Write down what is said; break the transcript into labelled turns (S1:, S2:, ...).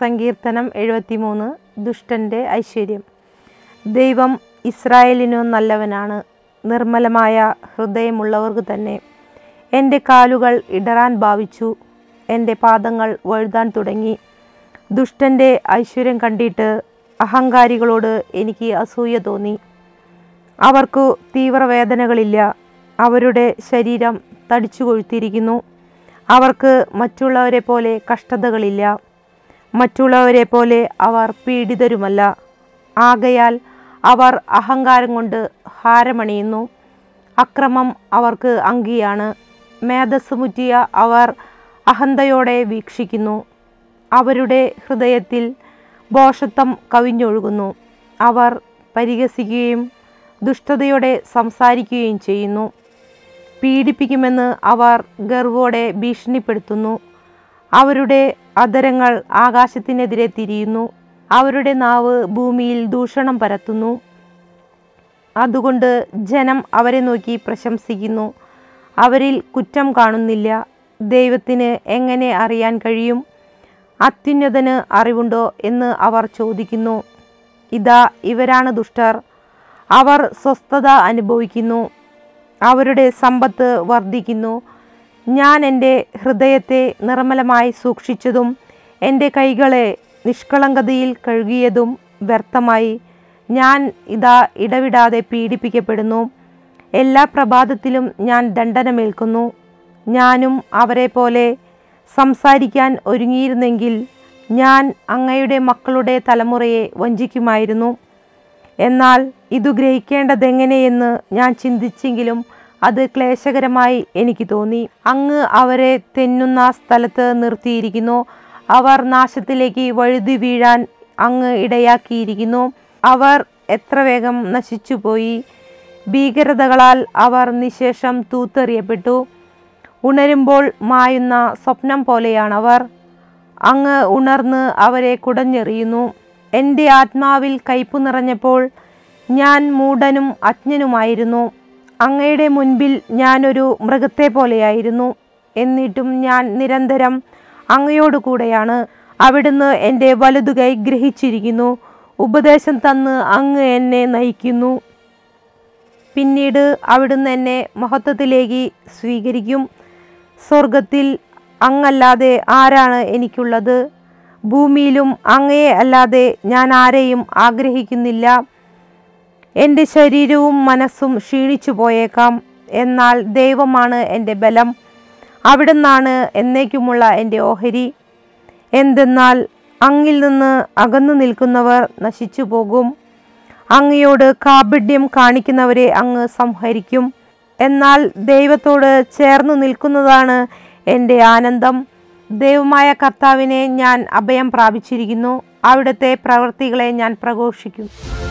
S1: സങ്കീർത്തനം എഴുപത്തിമൂന്ന് ദുഷ്ടൻ്റെ ഐശ്വര്യം ദൈവം ഇസ്രായേലിനു നല്ലവനാണ് നിർമ്മലമായ ഹൃദയമുള്ളവർക്ക് തന്നെ എൻ്റെ കാലുകൾ ഇടറാൻ ഭാവിച്ചു എൻ്റെ പാദങ്ങൾ വഴുതാൻ തുടങ്ങി ദുഷ്ടൻ്റെ ഐശ്വര്യം കണ്ടിട്ട് അഹങ്കാരികളോട് എനിക്ക് അസൂയ തോന്നി അവർക്കു തീവ്രവേദനകളില്ല അവരുടെ ശരീരം തടിച്ചു കൊഴുത്തിരിക്കുന്നു അവർക്ക് മറ്റുള്ളവരെ പോലെ കഷ്ടതകളില്ല മറ്റുള്ളവരെ പോലെ അവർ പീഡിതരുമല്ല ആകയാൽ അവർ അഹങ്കാരം കൊണ്ട് ഹാരമണിയുന്നു അക്രമം അവർക്ക് അങ്കിയാണ് മേധസ് മുറ്റിയ അവർ അഹന്തയോടെ വീക്ഷിക്കുന്നു അവരുടെ ഹൃദയത്തിൽ ഭോഷത്വം കവിഞ്ഞൊഴുകുന്നു അവർ പരിഹസിക്കുകയും ദുഷ്ടതയോടെ സംസാരിക്കുകയും ചെയ്യുന്നു പീഡിപ്പിക്കുമെന്ന് അവർ ഗർവോടെ ഭീഷണിപ്പെടുത്തുന്നു അവരുടെ അധരങ്ങൾ ആകാശത്തിനെതിരെ തിരിയുന്നു അവരുടെ നാവ് ഭൂമിയിൽ ദൂഷണം പരത്തുന്നു അതുകൊണ്ട് ജനം അവരെ നോക്കി പ്രശംസിക്കുന്നു അവരിൽ കുറ്റം കാണുന്നില്ല ദൈവത്തിന് എങ്ങനെ അറിയാൻ കഴിയും അത്യുന്നതന് അറിവുണ്ടോ എന്ന് അവർ ചോദിക്കുന്നു ഇതാ ഇവരാണ് ദുഷ്ടർ അവർ സ്വസ്ഥത അനുഭവിക്കുന്നു അവരുടെ സമ്പത്ത് വർദ്ധിക്കുന്നു ഞാൻ എൻ്റെ ഹൃദയത്തെ നിർമ്മലമായി സൂക്ഷിച്ചതും എൻ്റെ കൈകളെ നിഷ്കളങ്കതയിൽ കഴുകിയതും വ്യർത്ഥമായി ഞാൻ ഇതാ ഇടവിടാതെ പീഡിപ്പിക്കപ്പെടുന്നു എല്ലാ പ്രഭാതത്തിലും ഞാൻ ദണ്ഡനമേൽക്കുന്നു ഞാനും അവരെ പോലെ സംസാരിക്കാൻ ഒരുങ്ങിയിരുന്നെങ്കിൽ ഞാൻ അങ്ങയുടെ മക്കളുടെ തലമുറയെ വഞ്ചിക്കുമായിരുന്നു എന്നാൽ ഇതു ഗ്രഹിക്കേണ്ടതെങ്ങനെയെന്ന് ഞാൻ ചിന്തിച്ചെങ്കിലും അത് ക്ലേശകരമായി എനിക്ക് തോന്നി അങ്ങ് അവരെ തെന്നുന്ന സ്ഥലത്ത് നിർത്തിയിരിക്കുന്നു അവർ നാശത്തിലേക്ക് വഴുതി വീഴാൻ അങ്ങ് ഇടയാക്കിയിരിക്കുന്നു അവർ എത്ര വേഗം നശിച്ചുപോയി ഭീകരതകളാൽ അവർ നിശേഷം തൂത്തെറിയപ്പെട്ടു ഉണരുമ്പോൾ മായുന്ന സ്വപ്നം പോലെയാണവർ അങ്ങ് ഉണർന്ന് അവരെ കുടഞ്ഞെറിയുന്നു എൻ്റെ ആത്മാവിൽ കയ്പു നിറഞ്ഞപ്പോൾ ഞാൻ മൂഢനും അജ്ഞനുമായിരുന്നു അങ്ങയുടെ മുൻപിൽ ഞാനൊരു മൃഗത്തെ പോലെയായിരുന്നു എന്നിട്ടും ഞാൻ നിരന്തരം അങ്ങയോട് കൂടെയാണ് അവിടുന്ന് എൻ്റെ വലുതുകൈ ഗ്രഹിച്ചിരിക്കുന്നു ഉപദേശം തന്ന് അങ്ങ് എന്നെ നയിക്കുന്നു പിന്നീട് അവിടുന്ന് എന്നെ മഹത്വത്തിലേക്ക് സ്വീകരിക്കും സ്വർഗത്തിൽ അങ്ങല്ലാതെ ആരാണ് എനിക്കുള്ളത് ഭൂമിയിലും അങ്ങയെ അല്ലാതെ ഞാൻ ആരെയും ആഗ്രഹിക്കുന്നില്ല എൻ്റെ ശരീരവും മനസ്സും ക്ഷീണിച്ചു പോയേക്കാം എന്നാൽ ദൈവമാണ് എൻ്റെ ബലം അവിടുന്നാണ് എന്നേക്കുമുള്ള എൻ്റെ ഓഹരി എന്തെന്നാൽ അങ്ങിൽ നിന്ന് അകന്നു നിൽക്കുന്നവർ നശിച്ചു പോകും അങ്ങയോട് കാപഢ്യം കാണിക്കുന്നവരെ അങ്ങ് സംഹരിക്കും എന്നാൽ ദൈവത്തോട് ചേർന്ന് നിൽക്കുന്നതാണ് എൻ്റെ ആനന്ദം ദൈവമായ കർത്താവിനെ ഞാൻ അഭയം പ്രാപിച്ചിരിക്കുന്നു അവിടുത്തെ പ്രവൃത്തികളെ ഞാൻ പ്രഘോഷിക്കും